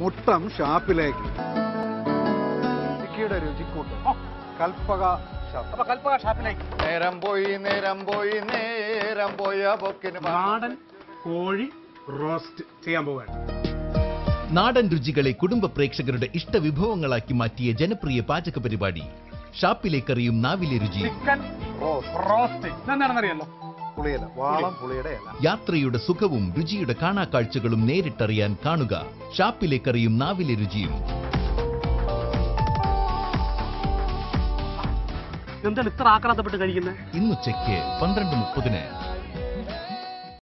മുട്ടം ഷാപ്പിലേക്ക് ചിക്കിയുടെ രുചിക്കൂട്ട് കൽപ്പക ഷാപ്പ് അപ്പൊ കൽപ്പക ഷാപ്പിലേക്ക് നേരം പോയി നേരം പോയി നേരം പോയ പൊക്കിന് നാടൻ കോഴി റോസ്റ്റ് ചെയ്യാൻ പോവുകയാണ് നാടൻ രുചികളെ കുടുംബ പ്രേക്ഷകരുടെ ഇഷ്ടവിഭവങ്ങളാക്കി മാറ്റിയ ജനപ്രിയ പാചക പരിപാടി ഷാപ്പിലേക്കറിയും നാവിലെ രുചിയും ചിക്കൻ റോസ്റ്റ് ഇതെന്താണെന്നറിയാലോ പുളിയില വാളം പുളിയുടെ ഇല യാത്രയുടെ സുഖവും രുചിയുടെ കാണാക്കാഴ്ചകളും നേരിട്ടറിയാൻ കാണുക ഷാപ്പിലേക്കറിയും നാവിലെ രുചിയും എന്താണ് ഇത്ര ആക്രാന്തപ്പെട്ട് കഴിക്കുന്നത് ഇന്നുച്ചയ്ക്ക് പന്ത്രണ്ട് മുപ്പതിന്